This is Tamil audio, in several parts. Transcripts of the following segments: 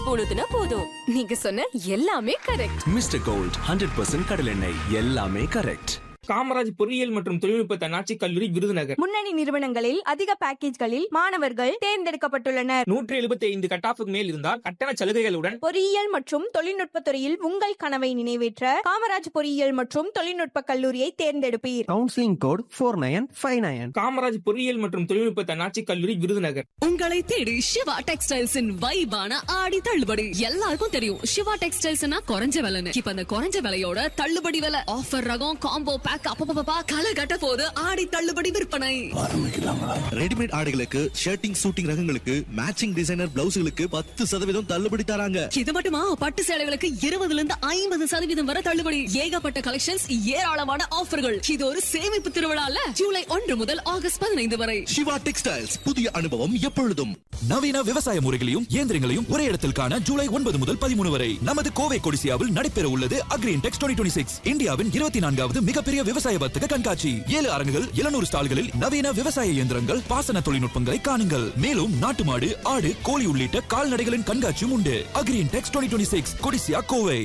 ஸ்பூன் ஊத்துனா போதும் நீங்க சொன்ன எல்லாமே correct mister gold hundred percent கடலெண்ணெய் எல்லாமே கரெக்ட் காமராஜ் பொறியியல் மற்றும் தொழில்நுட்ப தன்னாட்சி கல்லூரி விருதுநகர் முன்னணி நிறுவனங்களில் அதிக பேக்கேஜ்களில் மாணவர்கள் தேர்ந்தெடுக்கப்பட்டுள்ளனர் நூற்றி எழுபத்தி ஐந்து கட்டாஃபுக்கு மேல் இருந்தால் கட்டண சலுகைகளுடன் பொறியியல் மற்றும் தொழில்நுட்ப துறையில் உங்கள் கனவை நிறைவேற்ற காமராஜ் பொறியியல் மற்றும் தொழில்நுட்ப கல்லூரியை தேர்ந்தெடுப்பீர் counselling code four nine five nine Kamaraj பொறியியல் மற்றும் தொழில்நுட்ப தன்னாட்சி கல்லூரி விருதுநகர் உங்களை தேடி சிவா டெக்ஸ்டைல்ஸின் வைபான ஆடி தள்ளுபடி எல்லாருக்கும் தெரியும் சிவா டெக்ஸ்டைல்ஸ்னா குறைஞ்ச விலைன்னு இப்ப அந்த குறைஞ்ச விலையோட தள்ளுபடி விலை ஆஃபர் ரகம் காம்போ பேக் அப்பப்பா களை கட்ட போது ஆடி தள்ளுபடி விற்பனை ரெடிமேட் ஆடைகளுக்கு ஷர்ட்டிங் சூட்டிங் ரகங்களுக்கு மேட்சிங் டிசைனர் பிளவுஸ்களுக்கு பத்து சதவீதம் தள்ளுபடி தராங்க இது மட்டுமா பட்டு சேலைகளுக்கு இருபதுல இருந்து ஐம்பது சதவீதம் வரை தள்ளுபடி ஏகப்பட்ட கலெக்ஷன்ஸ் ஏராளமான ஆஃபர்கள் இது ஒரு சேமிப்பு திருவிழால ஜூலை ஒன்று முதல் ஆகஸ்ட் பதினைந்து வரை சிவா டெக்ஸ்டைல்ஸ் புதிய அனுபவம் எப்பொழுதும் நவீன விவசாய முறைகளையும் இயந்திரங்களையும் ஒரே இடத்தில் காண ஜூலை ஒன்பது முதல் பதிமூணு வரை நமது கோவை கொடிசியாவில் நடைபெற உள்ளது அக்ரீன் டெக்ஸ் டுவெண்ட்டி சிக்ஸ் இந்தியாவின் இருபத்தி நான்காவது மிகப்பெரிய விவசாய வர்த்தக கண்காட்சி ஏழு அரங்குகள் எழுநூறு ஸ்டால்களில் நவீன விவசாய இயந்திரங்கள் பாசன தொழில்நுட்பங்களை காணுங்கள் மேலும் நாட்டு மாடு ஆடு கோழி உள்ளிட்ட கால்நடைகளின் கண்காட்சியும் உண்டு Agri Intex twenty six Codissia Kovai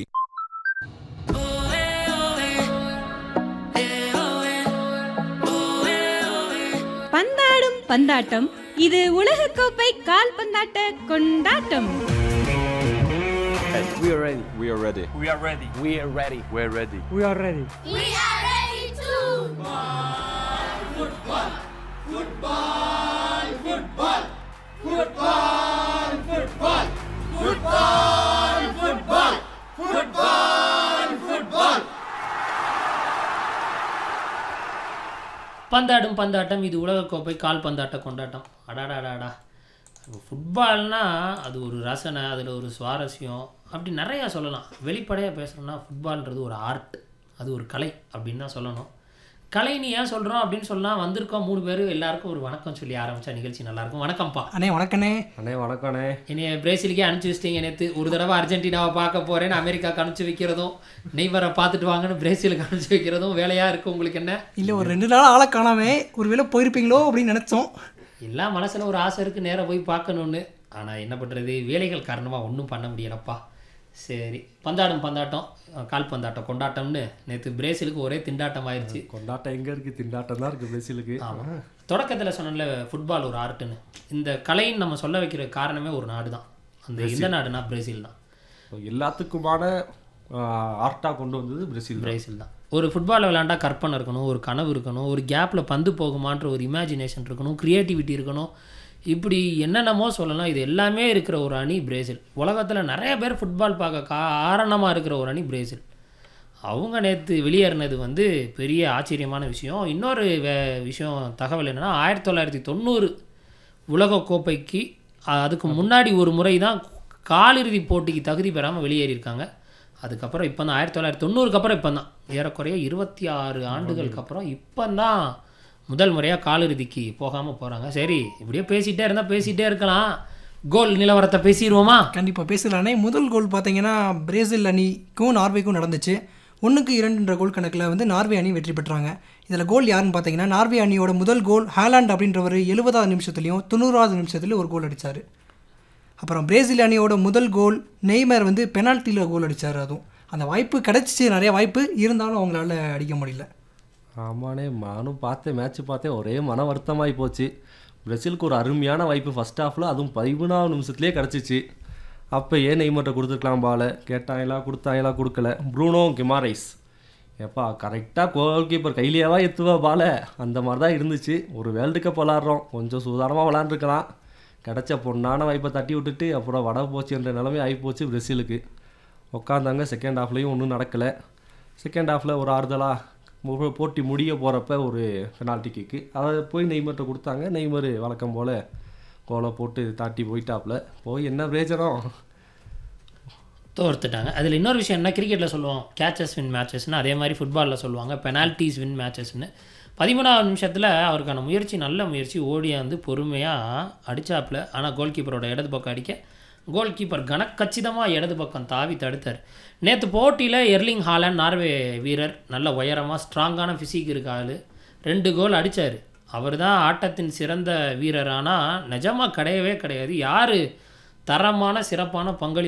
பந்தாடும் பந்தாட்டம் இது உலகக்கோப்பை கால்பந்தாட்ட கொண்டாட்டம் We are ready. We are ready. We are ready. We are ready. We're ready. We are ready. பந்தாடும் பந்தாட்டம் இது உலகக்கோப்பை கால் பந்தாட்ட கொண்டாட்டம் அடாடாடாடா ஃபுட்பால்னா அது ஒரு ரசனை அதில் ஒரு சுவாரஸ்யம் அப்படி நிறையா சொல்லலாம் வெளிப்படையாக பேசணும்னா ஃபுட்பால்ன்றது ஒரு ஆர்ட் அது ஒரு கலை அப்படின்னு தான் சொல்லணும் கலை நீ ஏன் சொல்கிறோம் அப்படின்னு சொன்னால் வந்திருக்கோம் மூணு பேர் எல்லாருக்கும் ஒரு வணக்கம் சொல்லி ஆரம்பித்த நிகழ்ச்சி நல்லாயிருக்கும் வணக்கம்ப்பா அண்ணே வணக்கண்ணே அண்ணே வணக்கண்ணே என்னைய பிரேசிலுக்கே அனுப்பிச்சி வச்சிட்டீங்க நேற்று ஒரு தடவை அர்ஜென்டினாவை பார்க்க போகிறேன்னு அமெரிக்காவுக்கு அனுப்பிச்சி வைக்கிறதும் நெய்வரை பார்த்துட்டு வாங்கன்னு பிரேசிலுக்கு அனுப்பிச்சி வைக்கிறதும் வேலையாக இருக்குது உங்களுக்கு என்ன இல்லை ஒரு ரெண்டு நாள் ஆளை காணாமே ஒருவேளை போயிருப்பீங்களோ அப்படின்னு நினச்சோம் எல்லாம் மனசில் ஒரு ஆசை இருக்குது நேராக போய் பார்க்கணுன்னு ஆனால் என்ன பண்ணுறது வேலைகள் காரணமாக ஒன்றும் பண்ண முடியலப்பா சரி பந்தாடும் பந்தாட்டம் அஹ், கால் பந்தாட்டம் கொண்டாட்டம்னு நேற்று பிரேசிலுக்கு ஒரே திண்டாட்டம் ஆயிடுச்சு கொண்டாட்டம் எங்க இருக்கு திண்டாட்டம் தான் இருக்கு பிரேசிலுக்கு ஆமாம் தொடக்கத்தில் சொன்னல ஃபுட்பால் ஒரு ஆர்ட்டுன்னு இந்த கலைன்னு நம்ம சொல்ல வைக்கிற காரணமே ஒரு நாடு தான் அந்த எந்த நாடுனா பிரேசில் தான் எல்லாத்துக்குமான ஆர்ட்டா கொண்டு வந்தது பிரேசில் பிரேசில் தான் ஒரு ஃபுட்பால் விளையாண்டா கற்பனை இருக்கணும் ஒரு கனவு இருக்கணும் ஒரு கேப்பில் பந்து போகுமான்ற ஒரு இமேஜினேஷன் இருக்கணும் க்ரியேட்டிவிட்டி இருக்கணும் இப்படி என்னென்னமோ சொல்லலாம் இது எல்லாமே இருக்கிற ஒரு அணி பிரேசில் உலகத்தில் நிறைய பேர் ஃபுட்பால் பார்க்க காரணமாக இருக்கிற ஒரு அணி பிரேசில் அவங்க நேற்று வெளியேறினது வந்து பெரிய ஆச்சரியமான விஷயம் இன்னொரு வே விஷயம் தகவல் என்னென்னா ஆயிரத்தி தொள்ளாயிரத்தி தொண்ணூறு உலகக்கோப்பைக்கு அ- அதுக்கு முன்னாடி ஒரு முறை தான் காலிறுதி போட்டிக்கு தகுதி பெறாமல் வெளியேறியிருக்காங்க அதுக்கப்புறம் இப்போ தான் ஆயிரத்தி தொள்ளாயிரத்தி தொண்ணூறுக்கு அப்புறம் இப்போ தான் ஏறக்குறைய இருபத்தி ஆறு ஆண்டுகளுக்கு அப்புறம் இப்போ தான் முதல் முறையாக காலிறுதிக்கு போகாமல் போகிறாங்க சரி இப்படியே பேசிகிட்டே இருந்தால் பேசிகிட்டே இருக்கலாம் கோல் நிலவரத்தை பேசிடுவோமா கண்டிப்பாக பேசலானே முதல் கோல் பார்த்தீங்கன்னா பிரேசில் அணிக்கும் நார்வேக்கும் நடந்துச்சு ஒன்றுக்கு இரண்டுன்ற கோல் கணக்கில் வந்து நார்வே அணி வெற்றி பெற்றாங்க இதில் கோல் யாருன்னு பார்த்தீங்கன்னா நார்வே அணியோட முதல் கோல் ஹாலாண்ட் அப்படின்றவர் எழுபதாவது நிமிஷத்துலையும் தொண்ணூறாவது நிமிஷத்துலையும் ஒரு கோல் அடித்தார் அப்புறம் பிரேசில் அணியோட முதல் கோல் நெய்மர் வந்து பெனால்ட்டியில் கோல் அடித்தார் அதுவும் அந்த வாய்ப்பு கிடச்சிச்சு நிறைய வாய்ப்பு இருந்தாலும் அவங்களால அடிக்க முடியல ஆமாண்ணே நானும் பார்த்தேன் மேட்ச் பார்த்தேன் ஒரே மன வருத்தமாகி போச்சு பிரேசிலுக்கு ஒரு அருமையான வாய்ப்பு ஃபர்ஸ்ட் ஹாஃபில் அதுவும் பதிமூணாவது நிமிஷத்துலேயே கிடச்சிச்சு அப்போ ஏன் நெய்மர்ட்ட கொடுத்துருக்கலாம் பால கேட்டாங்களா கொடுத்தாங்களா கொடுக்கல ப்ரூனோ கிமாரைஸ் ஏப்பா கரெக்டாக கோல் கீப்பர் கையிலேயேவா எத்துவா பால அந்த மாதிரி தான் இருந்துச்சு ஒரு வேர்ல்டு கப் விளாட்றோம் கொஞ்சம் சூதானமாக விளாண்டுருக்கலாம் கிடச்ச பொண்ணான வாய்ப்பை தட்டி விட்டுட்டு அப்புறம் வட போச்சுன்ற நிலைமை ஆகிப்போச்சு பிரேசிலுக்கு உட்காந்தாங்க செகண்ட் ஹாஃப்லேயும் ஒன்றும் நடக்கலை செகண்ட் ஹாஃபில் ஒரு ஆறுதலாக போட்டி முடிய போகிறப்ப ஒரு பெனால்ட்டி கிக்கு அதை போய் நெய்மர்கிட்ட கொடுத்தாங்க நெய்மர் வழக்கம் போல் கோலை போட்டு தாட்டி போயிட்டாப்புல போய் என்ன பிரயோஜனம் தோர்த்துட்டாங்க அதில் இன்னொரு விஷயம் என்ன கிரிக்கெட்டில் சொல்லுவோம் கேச்சஸ் வின் மேட்சஸ்னு அதே மாதிரி ஃபுட்பாலில் சொல்லுவாங்க பெனால்ட்டிஸ் வின் மேட்சஸ்னு பதிமூணாவது நிமிஷத்தில் அவருக்கான முயற்சி நல்ல முயற்சி ஓடியாந்து பொறுமையாக அடிச்சாப்புல ஆனால் கோல் கீப்பரோட இடது பக்கம் அடிக்க கோல் கீப்பர் கனக்கச்சிதமாக இடது பக்கம் தாவி தடுத்தார் நேற்று போட்டியில் எர்லிங் ஹாலண்ட் நார்வே வீரர் நல்ல உயரமாக ஸ்ட்ராங்கான ஃபிசிக் இருக்க ஆள் ரெண்டு கோல் அடித்தார் அவர் தான் ஆட்டத்தின் சிறந்த வீரர் ஆனால் நிஜமாக கிடையவே கிடையாது யார் தரமான சிறப்பான பங்களிப்பு